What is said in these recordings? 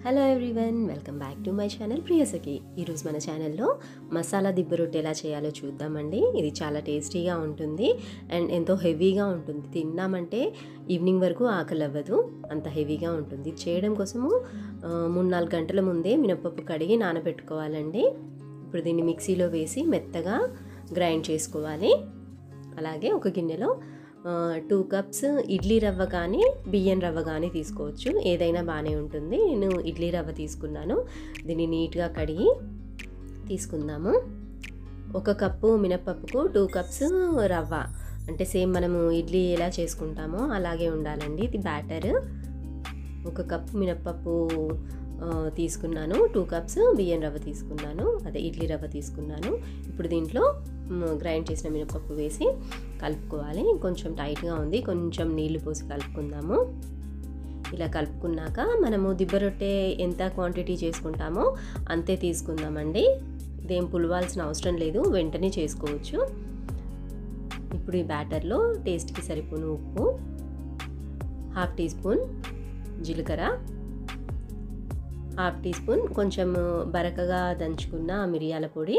hello everyone welcome back to my channel Priyasakhi ఈరోజు మన ఛానల్లో మసాలా దిబ్బ రొట్టె ఎలా చేయాలో చూద్దామండి ఇది చాలా టేస్టీగా ఉంటుంది అండ్ ఎంతో హెవీగా ఉంటుంది తిన్నామంటే ఈవినింగ్ వరకు ఆకలి అవ్వదు అంత హెవీగా ఉంటుంది ఇది చేయడం కోసము ఆ, మూడు నాలుగు గంటల ముందే మినపప్పు కడిగి నానబెట్టుకోవాలండి ఇప్పుడు దీన్ని మిక్సీలో వేసి మెత్తగా గ్రైండ్ చేసుకోవాలి అలాగే ఒక గిన్నెలో టూ కప్స్ ఇడ్లీ రవ్వ కానీ బియ్యం రవ్వ కానీ తీసుకోవచ్చు ఏదైనా బాగానే ఉంటుంది నేను ఇడ్లీ రవ్వ తీసుకున్నాను దీన్ని నీట్గా కడిగి తీసుకుందాము ఒక కప్పు మినప్పప్పుకు టూ కప్స్ రవ్వ అంటే సేమ్ మనము ఇడ్లీ ఎలా చేసుకుంటామో అలాగే ఉండాలండి ఇది బ్యాటర్ ఒక కప్పు మినప్పప్పు ఆ, తీసుకున్నాను టూ కప్స్ బియ్యం రవ్వ తీసుకున్నాను అదే ఇడ్లీ రవ్వ తీసుకున్నాను ఇప్పుడు దీంట్లో మ్, గ్రైండ్ చేసిన మినపప్పు వేసి కలుపుకోవాలి కొంచెం టైట్గా ఉంది కొంచెం నీళ్లు పోసి కలుపుకుందాము ఇలా కలుపుకున్నాక మనము దిబ్బ రొట్టె ఎంత క్వాంటిటీ చేసుకుంటామో అంతే తీసుకుందామండి ఇదేం పులవాల్సిన అవసరం లేదు వెంటనే చేసుకోవచ్చు ఇప్పుడు ఈ బ్యాటర్లో టేస్ట్కి సరిపోను ఉప్పు హాఫ్ టీ స్పూన్ జీలకర్ర హాఫ్ టీ స్పూన్ కొంచెం బరకగా దంచుకున్న మిరియాల పొడి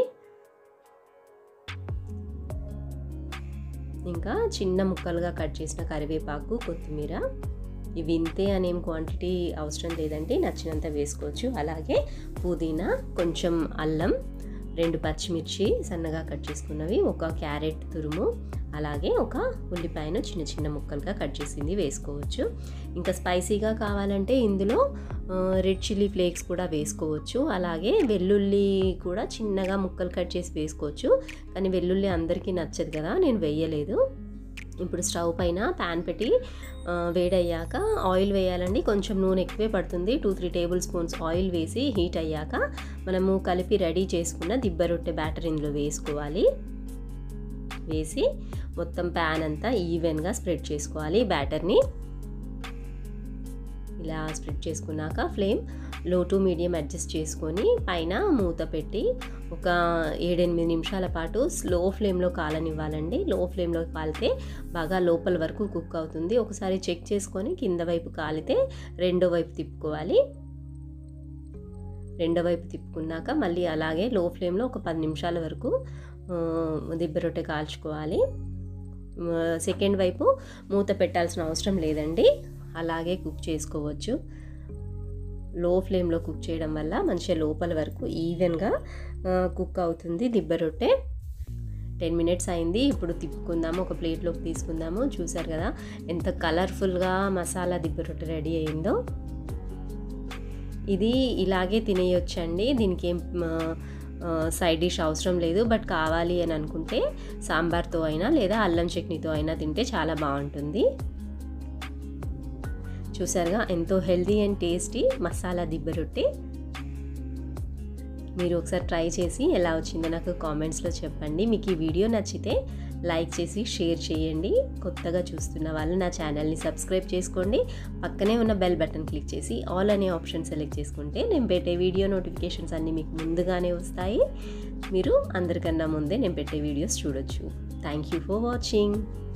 ఇంకా చిన్న ముక్కలుగా కట్ చేసిన కరివేపాకు కొత్తిమీర ఇవి ఇంతే అనేం క్వాంటిటీ అవసరం లేదండి నచ్చినంత వేసుకోవచ్చు అలాగే పుదీనా కొంచెం అల్లం రెండు పచ్చిమిర్చి సన్నగా కట్ చేసుకున్నవి ఒక క్యారెట్ తురుము అలాగే ఒక ఉల్లిపాయను చిన్న చిన్న ముక్కలుగా కట్ చేసింది వేసుకోవచ్చు ఇంకా స్పైసీగా కావాలంటే ఇందులో రెడ్ చిల్లీ ఫ్లేక్స్ కూడా వేసుకోవచ్చు అలాగే వెల్లుల్లి కూడా చిన్నగా ముక్కలు కట్ చేసి వేసుకోవచ్చు కానీ వెల్లుల్లి అందరికీ నచ్చదు కదా నేను వేయలేదు ఇప్పుడు స్టవ్ పైన ప్యాన్ పెట్టి ఆ, వేడయ్యాక ఆయిల్ వేయాలండి కొంచెం నూనె ఎక్కువే పడుతుంది two three tablespoons oil వేసి హీట్ అయ్యాక మనము కలిపి రెడీ చేసుకున్న దిబ్బ రొట్టె బ్యాటర్ ఇందులో వేసుకోవాలి వేసి మొత్తం ప్యాన్ అంతా ఈవెన్గా స్ప్రెడ్ చేసుకోవాలి బ్యాటర్ని ఇలా స్ప్రెడ్ చేసుకున్నాక ఫ్లేమ్ లో టు మీడియం అడ్జస్ట్ చేసుకొని పైన మూత పెట్టి ఒక ఏడెనిమిది నిమిషాల పాటు స్లో ఫ్లేమ్లో కాలనివ్వాలండి లో ఫ్లేమ్లో కాలితే బాగా లోపల వరకు కుక్ అవుతుంది ఒకసారి చెక్ చేసుకొని కింద వైపు కాలితే రెండో వైపు తిప్పుకోవాలి రెండో వైపు తిప్పుకున్నాక మళ్ళీ అలాగే లో ఫ్లేమ్లో ఒక పది నిమిషాల వరకు ఆ, దిబ్బ రొట్టె కాల్చుకోవాలి ఆ, సెకండ్ వైపు మూత పెట్టాల్సిన అవసరం లేదండి అలాగే కుక్ చేసుకోవచ్చు లో ఫ్లేమ్లో కుక్ చేయడం వల్ల మంచిగా లోపల వరకు ఈవెన్గా కుక్ అవుతుంది దిబ్బ రొట్టె టెన్ మినిట్స్ అయింది ఇప్పుడు తిప్పుకుందాము ఒక ప్లేట్లోకి తీసుకుందాము చూసారు కదా ఎంత కలర్ఫుల్గా మసాలా దిబ్బ రొట్టె రెడీ అయిందో ఇది ఇలాగే తినేయొచ్చండి దీనికి ఏం సైడ్ డిష్ అవసరం లేదు బట్ కావాలి అని అనుకుంటే సాంబార్తో అయినా లేదా అల్లం చట్నీతో అయినా తింటే చాలా బాగుంటుంది చూసారుగా ఎంతో హెల్దీ అండ్ టేస్టీ మసాలా దిబ్బ రొట్టె మీరు ఒకసారి ట్రై చేసి ఎలా వచ్చిందో నాకు కామెంట్స్లో చెప్పండి మీకు ఈ వీడియో నచ్చితే లైక్ చేసి షేర్ చేయండి కొత్తగా చూస్తున్న వాళ్ళు నా ఛానల్ని సబ్స్క్రైబ్ చేసుకోండి పక్కనే ఉన్న బెల్ బటన్ క్లిక్ చేసి ఆల్ అనే ఆప్షన్ సెలెక్ట్ చేసుకుంటే నేను పెట్టే వీడియో నోటిఫికేషన్స్ అన్నీ మీకు ముందుగానే వస్తాయి మీరు అందరికన్నా ముందే నేను పెట్టే వీడియోస్ చూడొచ్చు థ్యాంక్ యూ ఫర్ వాచింగ్